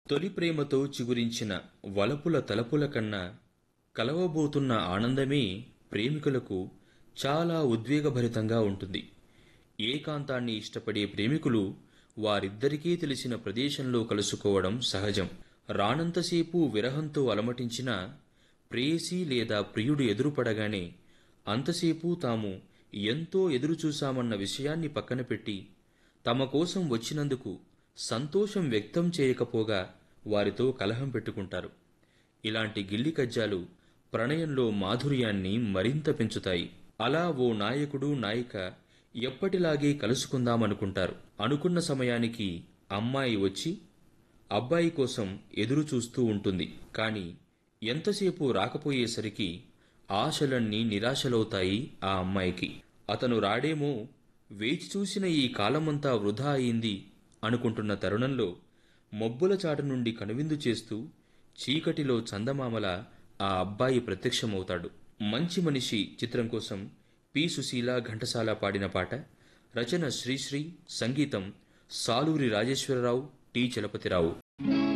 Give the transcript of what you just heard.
తొలి ప్రేమతో చిగురించిన వలపుల తలపుల కన్నా కలవబోతున్న ఆనందమే ప్రేమికులకు చాలా ఉద్వేగభరితంగా ఉంటుంది ఏకాంతాన్ని ఇష్టపడే ప్రేమికులు వారిద్దరికీ తెలిసిన ప్రదేశంలో కలుసుకోవడం సహజం రానంతసేపు విరహంతో అలమటించిన ప్రేయసి లేదా ప్రియుడు ఎదురుపడగానే అంతసేపు తాము ఎంతో ఎదురుచూశామన్న విషయాన్ని పక్కన పెట్టి తమ కోసం వచ్చినందుకు సంతోషం వ్యక్తం చేయకపోగా వారితో కలహం పెట్టుకుంటారు ఇలాంటి గిల్లి కజ్జాలు ప్రణయంలో మాధుర్యాన్ని మరింత పెంచుతాయి అలా ఓ నాయకుడు నాయిక ఎప్పటిలాగే కలుసుకుందామనుకుంటారు అనుకున్న సమయానికి అమ్మాయి వచ్చి అబ్బాయి కోసం ఎదురు చూస్తూ ఉంటుంది కానీ ఎంతసేపు రాకపోయేసరికి ఆశలన్నీ నిరాశలవుతాయి ఆ అమ్మాయికి అతను రాడేమో వేచి చూసిన ఈ కాలమంతా వృధా అయింది అనుకుంటున్న తరుణంలో మబ్బుల చాటు నుండి కనువిందు చేస్తూ చీకటిలో చందమామల ఆ అబ్బాయి ప్రత్యక్షమవుతాడు మంచి మనిషి చిత్రం కోసం పి సుశీల ఘంటసాల పాడిన పాట రచన శ్రీశ్రీ సంగీతం సాలూరి రాజేశ్వరరావు టి చలపతిరావు